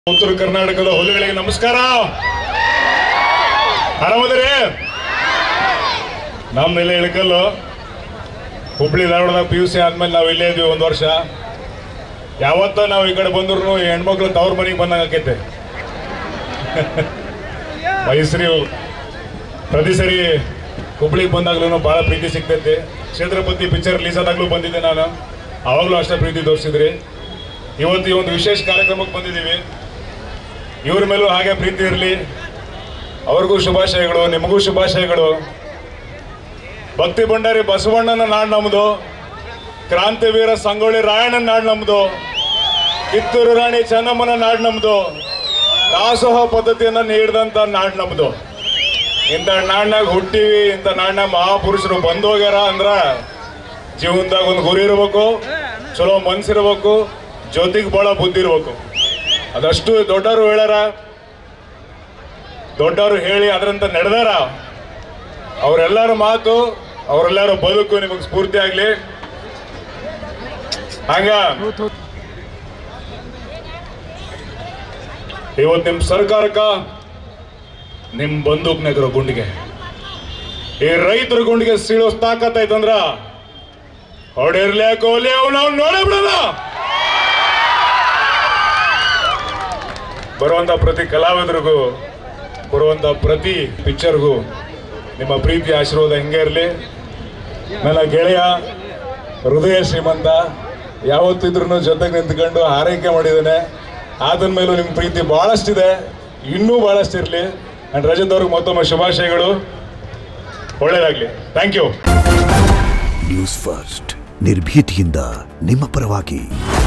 ಉತ್ತರ ಕರ್ನಾಟಕದ ಹುಲಿಗಳಿಗೆ ನಮಸ್ಕಾರ ಆರಾಮದ್ರಿ ನಮ್ನೆಲ್ಲ ಇಳಕಲ್ಲು ಹುಬ್ಳಿ ಧಾರವಾಡದಾಗ ಪಿ ಯು ಸಿ ಆದ್ಮೇಲೆ ನಾವು ಇಲ್ಲೇ ಇದ್ವಿ ಒಂದು ವರ್ಷ ಯಾವತ್ತ ನಾವು ಈ ಕಡೆ ಬಂದ್ರು ಹೆಣ್ಮಕ್ಳು ತವ್ರ ಮನೆಗೆ ಬಂದಂಗೆ ಆಕೈತೆ ಮೈಸೂರಿ ಪ್ರತಿ ಸರಿ ಹುಬ್ಳಿಗೆ ಬಂದಾಗ್ಲೂ ಭಾಳ ಪ್ರೀತಿ ಸಿಗ್ತೈತಿ ಕ್ಷೇತ್ರಪತಿ ಪಿಕ್ಚರ್ ರಿಲೀಸ್ ಆದಾಗ್ಲೂ ಬಂದಿದ್ದೆ ನಾನು ಅವಾಗಲೂ ಅಷ್ಟೇ ಪ್ರೀತಿ ತೋರಿಸಿದ್ರಿ ಇವತ್ತು ಈ ಒಂದು ವಿಶೇಷ ಕಾರ್ಯಕ್ರಮಕ್ಕೆ ಬಂದಿದ್ದೀವಿ ಇವ್ರ ಮೇಲೂ ಹಾಗೆ ಪ್ರೀತಿ ಇರಲಿ ಅವ್ರಿಗೂ ಶುಭಾಶಯಗಳು ನಿಮಗೂ ಶುಭಾಶಯಗಳು ಭಕ್ತಿ ಭಂಡಾರಿ ಬಸವಣ್ಣನ ನಾಡು ನಮ್ಮದು ಕ್ರಾಂತಿವೀರ ಸಂಗೊಳ್ಳಿ ರಾಯಣ್ಣನ ನಾಡು ನಮ್ಮದು ಕಿತ್ತೂರು ರಾಣಿ ಚೆನ್ನಮ್ಮನ ನಾಡು ನಮ್ಮದು ದಾಸೋಹ ಪದ್ಧತಿಯನ್ನು ನೀಡಿದಂಥ ನಾಡು ನಮ್ಮದು ಇಂಥ ನಾಡ್ನಾಗ ಹುಟ್ಟಿವಿ ಇಂಥ ನಾಡ್ನಾಗ ಮಹಾಪುರುಷರು ಬಂದು ಹೋಗ್ಯಾರ ಅಂದ್ರ ಜೀವನದಾಗ ಒಂದು ಗುರಿ ಇರ್ಬೇಕು ಚಲೋ ಮನ್ಸಿರ್ಬೇಕು ಜೊತೆಗೆ ಭಾಳ ಬುದ್ಧಿ ಇರ್ಬೇಕು ಅದಷ್ಟು ದೊಡ್ಡವರು ಹೇಳ್ಯಾರ ದೊಡ್ಡವರು ಹೇಳಿ ಅದರಂತ ನಡೆದಾರ ಅವರೆಲ್ಲರ ಮಾತು ಅವರೆಲ್ಲರ ಬದುಕು ನಿಮಗೆ ಸ್ಫೂರ್ತಿ ಆಗ್ಲಿ ಹಂಗ ಇವತ್ತು ನಿಮ್ ಸರ್ಕಾರಕ್ಕ ನಿಮ್ ಬಂದೂಕ್ನಾಗಿರೋ ಗುಂಡಿಗೆ ಈ ರೈತರ ಗುಂಡಿಗೆ ಸೀಳೋ ತಾಕತ್ತೈತಂದ್ರ ಹೊಡೆರ್ಲಿ ಕೋಲಿ ಅವ್ ನಾವು ನೋಡೇ ಬಿಡಲ್ಲ ಬರುವಂತ ಪ್ರತಿ ಕಲಾವಿದರಿಗೂ ಬರುವಂತ ಪ್ರತಿ ಪಿಕ್ಚರ್ಗೂ ನಿಮ್ಮ ಪ್ರೀತಿ ಆಶೀರ್ವಾದ ಹಿಂಗೆ ಇರಲಿ ನನ್ನ ಗೆಳೆಯ ಹೃದಯ ಶ್ರೀಮಂತ ಯಾವತ್ತಿದ್ರೂ ಜೊತೆಗೆ ನಿಂತ್ಕೊಂಡು ಆರೈಕೆ ಮಾಡಿದ್ದಾನೆ ಆತನ ಮೇಲೂ ನಿಮ್ಮ ಪ್ರೀತಿ ಭಾಳಷ್ಟಿದೆ ಇನ್ನೂ ಭಾಳಷ್ಟು ಇರಲಿ ಅಂಡ್ ರಜತ್ ಅವ್ರಿಗೆ ಮತ್ತೊಮ್ಮೆ ಶುಭಾಶಯಗಳು ಒಳ್ಳೇದಾಗಲಿ ಥ್ಯಾಂಕ್ ಯು ನ್ಯೂಸ್ ಫಸ್ಟ್ ನಿರ್ಭೀತಿಯಿಂದ ನಿಮ್ಮ ಪರವಾಗಿ